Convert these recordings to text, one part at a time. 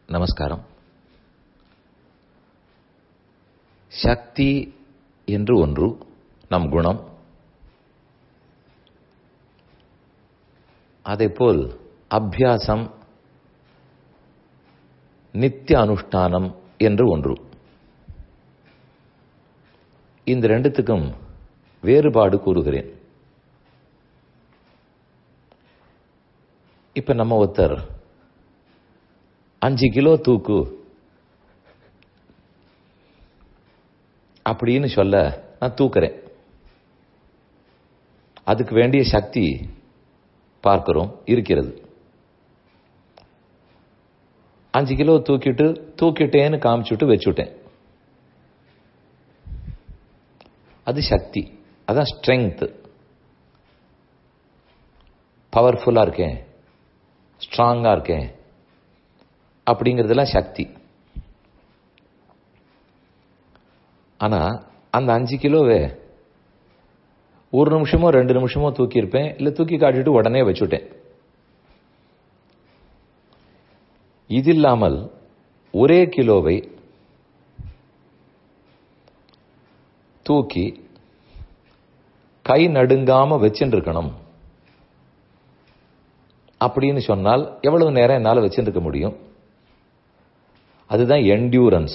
நமஸ்காரம் சக்தி என்று ஒன்று நம் குணம் அதேபோல் அபியாசம் நித்திய அனுஷ்டானம் என்று ஒன்று இந்த ரெண்டுத்துக்கும் வேறுபாடு கூறுகிறேன் இப்ப நம்ம ஒருத்தர் அஞ்சு கிலோ தூக்கு அப்படின்னு சொல்ல நான் தூக்குறேன் அதுக்கு வேண்டிய சக்தி பார்க்கிறோம் இருக்கிறது அஞ்சு கிலோ தூக்கிட்டு தூக்கிட்டேன்னு காமிச்சுட்டு வச்சுட்டேன் அது சக்தி அதான் ஸ்ட்ரென்த் பவர்ஃபுல்லா இருக்கேன் ஸ்ட்ராங்கா இருக்கேன் அப்படிங்கிறதுலாம் சக்தி ஆனா அந்த அஞ்சு கிலோவே ஒரு நிமிஷமோ ரெண்டு நிமிஷமோ தூக்கியிருப்பேன் இல்லை தூக்கி காட்டிட்டு உடனே வச்சுட்டேன் இது இல்லாமல் ஒரே கிலோவை தூக்கி கை நடுங்காம வச்சுட்டு இருக்கணும் அப்படின்னு சொன்னால் எவ்வளவு நேரம் என்னால் வச்சுருக்க முடியும் அதுதான் என்டியூரன்ஸ்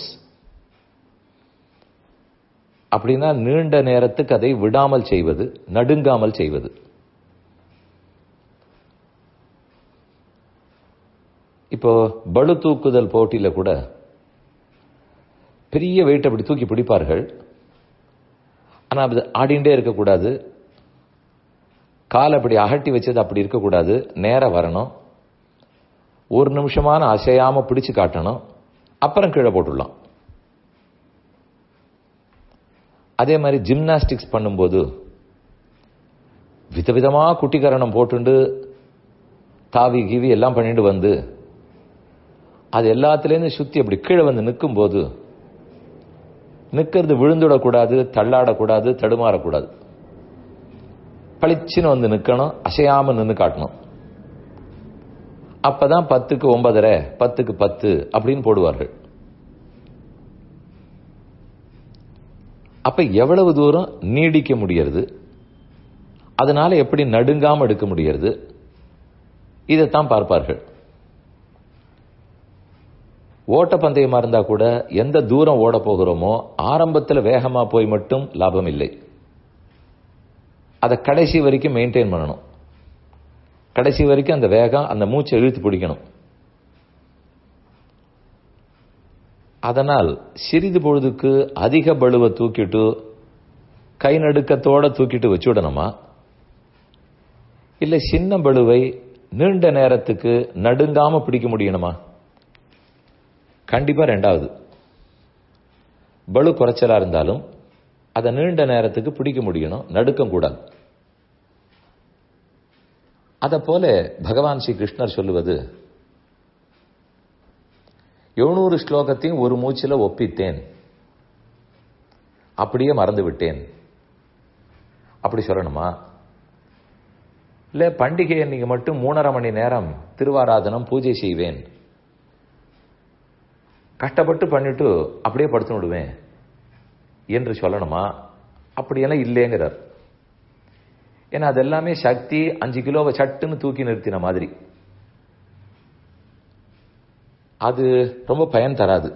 அப்படின்னா நீண்ட நேரத்துக்கு அதை விடாமல் செய்வது நடுங்காமல் செய்வது இப்போ பளு தூக்குதல் போட்டியில கூட பெரிய வெயிட் அப்படி தூக்கி பிடிப்பார்கள் ஆனா அது ஆடிண்டே இருக்கக்கூடாது கால் அப்படி அகட்டி வச்சது அப்படி இருக்கக்கூடாது நேரம் வரணும் ஒரு நிமிஷமான அசையாம பிடிச்சு காட்டணும் அப்புறம் கீழே போட்டுடலாம் அதே மாதிரி ஜிம்னாஸ்டிக்ஸ் பண்ணும்போது விதவிதமா குட்டிக்கரணம் போட்டுண்டு தாவி கீவி எல்லாம் பண்ணிட்டு வந்து அது எல்லாத்துலேருந்து சுத்தி அப்படி கீழே வந்து நிற்கும் போது நிற்கிறது விழுந்துடக்கூடாது தள்ளாடக்கூடாது தடுமாறக்கூடாது பளிச்சுன்னு வந்து நிற்கணும் அசையாம நின்று காட்டணும் அப்பதான் பத்துக்கு ஒன்பதரை பத்துக்கு பத்து அப்படின்னு போடுவார்கள் அப்ப எவ்வளவு தூரம் நீடிக்க முடியறது அதனால எப்படி நடுங்காம எடுக்க முடியறது இதைத்தான் பார்ப்பார்கள் ஓட்டப்பந்தயமா இருந்தா கூட எந்த தூரம் ஓட போகிறோமோ ஆரம்பத்தில் வேகமா போய் மட்டும் லாபம் இல்லை அதை கடைசி வரைக்கும் மெயின்டைன் பண்ணணும் கடைசி வரைக்கும் அந்த வேகம் அந்த மூச்சை இழுத்து பிடிக்கணும் அதனால் சிறிது பொழுதுக்கு அதிக பளுவை தூக்கிட்டு கை நடுக்கத்தோட தூக்கிட்டு வச்சுடணுமா இல்ல சின்ன பளுவை நீண்ட நேரத்துக்கு நடுங்காம பிடிக்க முடியணுமா கண்டிப்பா ரெண்டாவது பளு குறைச்சலா இருந்தாலும் அதை நீண்ட நேரத்துக்கு பிடிக்க முடியணும் நடுக்கம் கூடாது அத போல பகவான் ஸ்ரீ கிருஷ்ணர் சொல்லுவது எழுநூறு ஸ்லோகத்தையும் ஒரு மூச்சில் ஒப்பித்தேன் அப்படியே மறந்து விட்டேன் அப்படி சொல்லணுமா இல்ல பண்டிகை அன்னைக்கு மட்டும் மூணரை மணி நேரம் திருவாராதனம் பூஜை செய்வேன் கஷ்டப்பட்டு பண்ணிட்டு அப்படியே படுத்து விடுவேன் என்று சொல்லணுமா அப்படியெல்லாம் இல்லைங்கிறார் ஏன்னா அது எல்லாமே சக்தி அஞ்சு கிலோவை சட்டுன்னு தூக்கி நிறுத்தின மாதிரி அது ரொம்ப பயன் தராது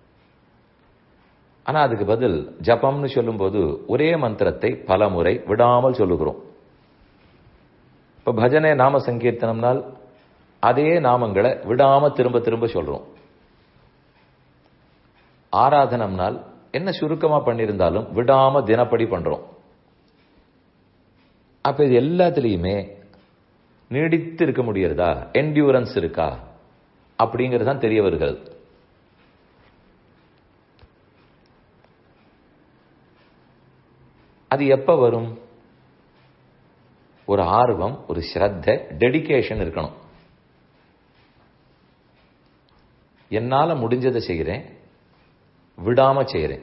ஆனா அதுக்கு பதில் ஜபம்னு சொல்லும்போது ஒரே மந்திரத்தை பல முறை விடாமல் சொல்லுகிறோம் இப்ப பஜனை நாம சங்கீர்த்தனம்னால் அதே நாமங்களை விடாம திரும்ப திரும்ப சொல்றோம் ஆராதனம்னால் என்ன சுருக்கமா பண்ணியிருந்தாலும் விடாம தினப்படி பண்றோம் அப்ப இது எல்லாத்துலயுமே நீடித்து இருக்க முடியறதா என்டியூரன்ஸ் இருக்கா அப்படிங்கிறது தான் தெரிய வருகிறது அது எப்ப வரும் ஒரு ஆர்வம் ஒரு ஸ்ரத்த டெடிகேஷன் இருக்கணும் என்னால முடிஞ்சதை செய்கிறேன் விடாம செய்கிறேன்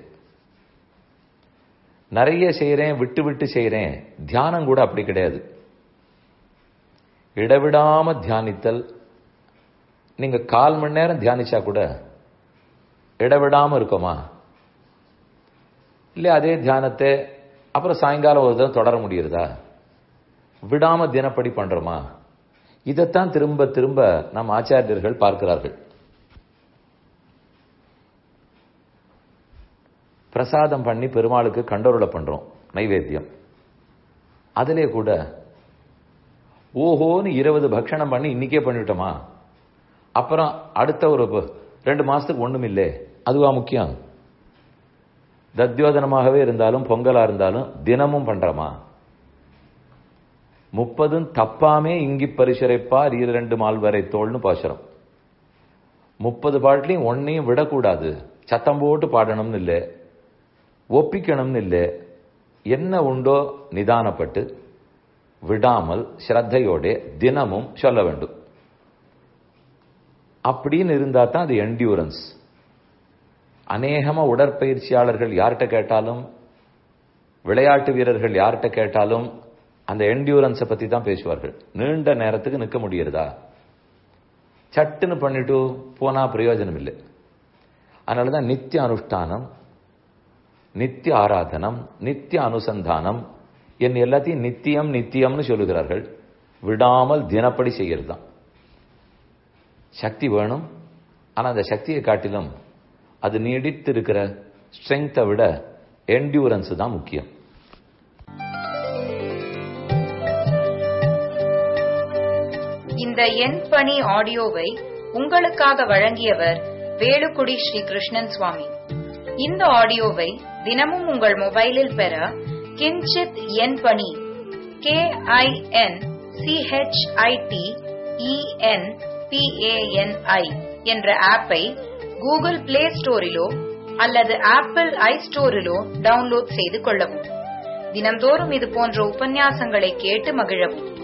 நிறைய செய்கிறேன் விட்டு விட்டு செய்கிறேன் தியானம் கூட அப்படி கிடையாது இடவிடாம தியானித்தல் நீங்க கால் மணி நேரம் தியானிச்சா கூட இடவிடாம இருக்குமா இல்ல அதே தியானத்தை அப்புறம் சாயங்காலம் ஒரு தடவை தொடர முடியுறதா விடாம தினப்படி பண்றோமா இதைத்தான் திரும்ப திரும்ப நம் ஆச்சாரியர்கள் பார்க்கிறார்கள் பிரசாதம் பண்ணி பெருமாளுக்கு கண்டோருளை பண்றோம் நைவேத்தியம் அதிலே கூட ஓஹோன்னு இருபது பக்ஷணம் பண்ணி இன்னைக்கே பண்ணிவிட்டோமா அப்புறம் அடுத்த ஒரு ரெண்டு மாசத்துக்கு ஒண்ணும் இல்லை அதுவா முக்கியம் தத்யோதனமாகவே இருந்தாலும் பொங்கலா இருந்தாலும் தினமும் பண்றோமா முப்பதும் தப்பாமே இங்கி பரிசுரைப்பார் இரண்டு மால்வரை தோல்னு பாசுரம் முப்பது பாட்டிலையும் ஒன்னையும் விடக்கூடாது சத்தம் போட்டு பாடணும்னு இல்லை ஒப்பிக்கணும்னு இல்லை என்ன உண்டோ நிதானப்பட்டு விடாமல் ஸ்ரத்தையோட தினமும் சொல்ல வேண்டும் அப்படின்னு இருந்தா தான் அது என்டியூரன்ஸ் அநேகமா உடற்பயிற்சியாளர்கள் யார்கிட்ட கேட்டாலும் விளையாட்டு வீரர்கள் யார்கிட்ட கேட்டாலும் அந்த என்டியூரன்ஸை பத்தி தான் பேசுவார்கள் நீண்ட நேரத்துக்கு நிற்க முடியறதா சட்டுன்னு பண்ணிட்டு போனா பிரயோஜனம் இல்லை அதனாலதான் நித்திய அனுஷ்டானம் நித்திய ஆராதனம் நித்திய அனுசந்தானம் என் எல்லாத்தையும் நித்தியம் நித்தியம்னு சொல்லுகிறார்கள் விடாமல் தினப்படி செய்கிறது தான் சக்தி வேணும் ஆனா அந்த சக்தியை காட்டிலும் அது நீடித்து இருக்கிற ஸ்ட்ரென்த்தை விட என்டியூரன்ஸ் தான் முக்கியம் இந்த எண் பணி ஆடியோவை உங்களுக்காக வழங்கியவர் வேலுக்குடி ஸ்ரீ கிருஷ்ணன் சுவாமி இந்த ஆடியோவை தினமும் உங்கள் மொபைலில் பெற கிஞ்சித் எண் பணி கே ஐ என் சிஹெச்ஐடி இஎன் பிஏஎன்ஐ என்ற ஆப்பை கூகுள் பிளே ஸ்டோரிலோ அல்லது ஆப்பிள் ஐ ஸ்டோரிலோ டவுன்லோட் செய்து கொள்ளவும் தினம்தோறும் இது போன்ற உபன்யாசங்களை கேட்டு மகிழவும்